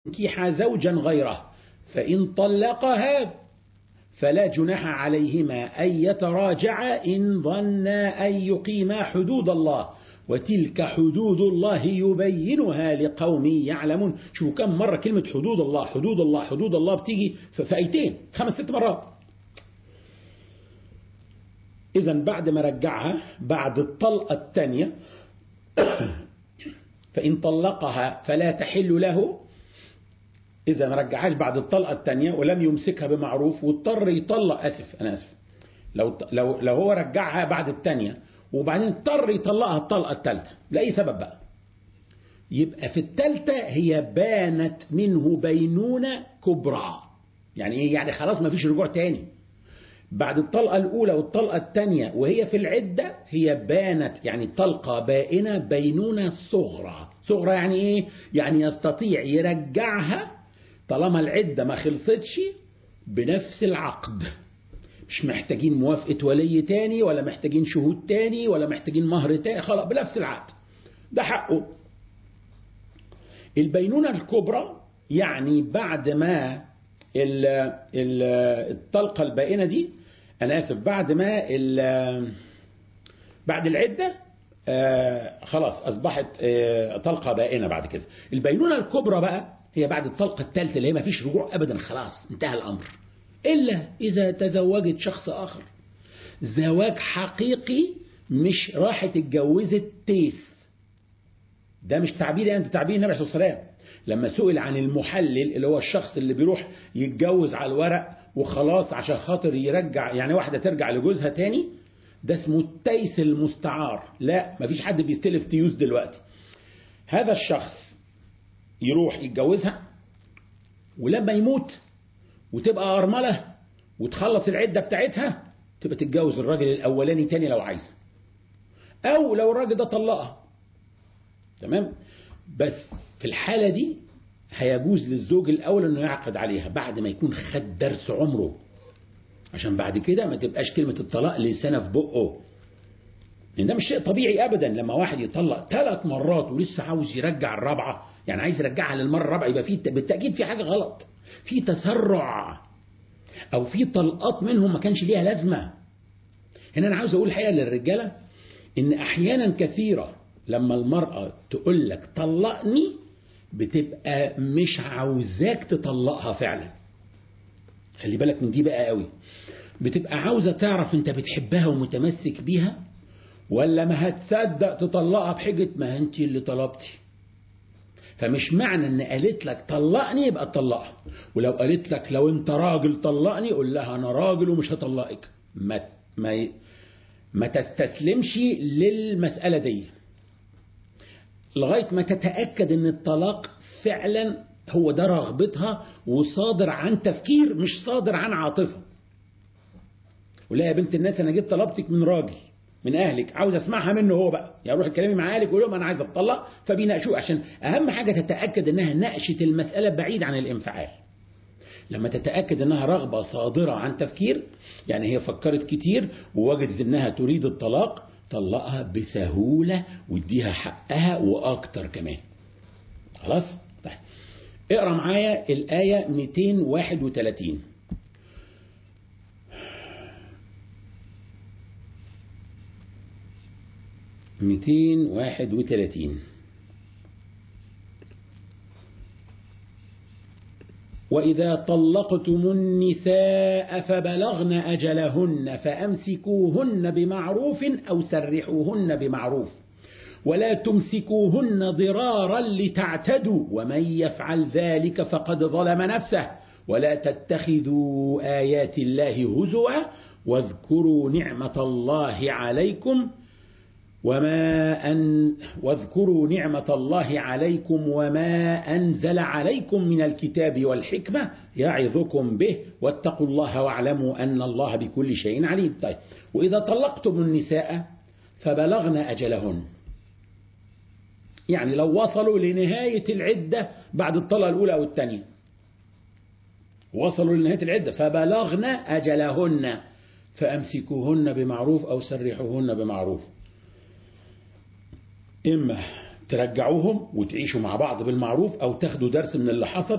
ينكح زوجا غيره فإن طلقها فلا جناح عليهما أن يتراجعا إن ظنا أن يقيما حدود الله وتلك حدود الله يبينها لقوم يعلمون شوفوا كم مرة كلمة حدود الله حدود الله حدود الله بتيجي في آيتين خمس ست مرات إذا بعد ما رجعها بعد الطلقة الثانية فإن طلقها فلا تحل له إذا ما رجعهاش بعد الطلقة الثانية ولم يمسكها بمعروف واضطر يطلق أسف أنا أسف لو لو لو هو رجعها بعد الثانية وبعدين اضطر يطلقها الطلقة الثالثة لأي سبب بقى يبقى في الثالثة هي بانت منه بينونة كبرى يعني ايه يعني خلاص ما فيش رجوع تاني بعد الطلقة الأولى والطلقة الثانية وهي في العدة هي بانت يعني طلقة بائنة بينونة صغرى صغرى يعني ايه يعني يستطيع يرجعها طالما العدة ما خلصتش بنفس العقد مش محتاجين موافقة ولي تاني ولا محتاجين شهود تاني ولا محتاجين مهر تاني خلاص بنفس العقد ده حقه البينونة الكبرى يعني بعد ما ال ال الطلقة البائنة دي أنا آسف بعد ما بعد العدة آه خلاص أصبحت آه طلقة بائنة بعد كده البينونة الكبرى بقى هي بعد الطلقة الثالثة اللي هي ما فيش رجوع أبدا خلاص انتهى الأمر إلا إذا تزوجت شخص آخر زواج حقيقي مش راحت اتجوزت تيس ده مش تعبير يعني تعبير النبي صلى الله عليه وسلم لما سئل عن المحلل اللي هو الشخص اللي بيروح يتجوز على الورق وخلاص عشان خاطر يرجع يعني واحدة ترجع لجوزها تاني ده اسمه التيس المستعار لا مفيش حد بيستلف تيوس دلوقتي هذا الشخص يروح يتجوزها ولما يموت وتبقى أرملة وتخلص العدة بتاعتها تبقى تتجوز الراجل الأولاني تاني لو عايز أو لو الراجل ده طلقها تمام بس في الحالة دي هيجوز للزوج الأول أنه يعقد عليها بعد ما يكون خد درس عمره عشان بعد كده ما تبقاش كلمة الطلاق لسانة في بقه لأن ده مش شيء طبيعي أبدا لما واحد يطلق ثلاث مرات ولسه عاوز يرجع الرابعة يعني عايز يرجعها للمرة الرابعة يبقى في بالتأكيد في حاجة غلط في تسرع أو في طلقات منهم ما كانش ليها لازمة هنا أنا عاوز أقول الحقيقة للرجالة إن أحيانا كثيرة لما المرأة تقول لك طلقني بتبقى مش عاوزاك تطلقها فعلا خلي بالك من دي بقى قوي بتبقى عاوزة تعرف انت بتحبها ومتمسك بيها ولا ما هتصدق تطلقها بحجة ما انت اللي طلبتي فمش معنى ان قالت لك طلقني يبقى تطلقها ولو قالت لك لو انت راجل طلقني قول لها انا راجل ومش هطلقك ما ما ما تستسلمش للمسألة دي لغاية ما تتأكد ان الطلاق فعلا هو ده رغبتها وصادر عن تفكير مش صادر عن عاطفة ولا يا بنت الناس انا جيت طلبتك من راجل من اهلك عاوز اسمعها منه هو بقى يعني روح اتكلمي مع اهلك وقول لهم انا عايز اتطلق فبيناقشوه عشان اهم حاجه تتاكد انها ناقشت المساله بعيد عن الانفعال لما تتاكد انها رغبه صادره عن تفكير يعني هي فكرت كتير ووجدت انها تريد الطلاق طلقها بسهوله واديها حقها واكتر كمان خلاص طيب اقرا معايا الايه 231 ميتين واحد وثلاثين وإذا طلقتم النساء فبلغن أجلهن فأمسكوهن بمعروف أو سرحوهن بمعروف ولا تمسكوهن ضرارا لتعتدوا ومن يفعل ذلك فقد ظلم نفسه ولا تتخذوا آيات الله هزوا واذكروا نعمة الله عليكم وما أن واذكروا نعمة الله عليكم وما أنزل عليكم من الكتاب والحكمة يعظكم به واتقوا الله واعلموا أن الله بكل شيء عليم طيب وإذا طلقتم النساء فبلغن أجلهن يعني لو وصلوا لنهاية العدة بعد الطلقة الأولى أو الثانية وصلوا لنهاية العدة فبلغن أجلهن فأمسكوهن بمعروف أو سرحوهن بمعروف إما ترجعوهم وتعيشوا مع بعض بالمعروف أو تاخدوا درس من اللي حصل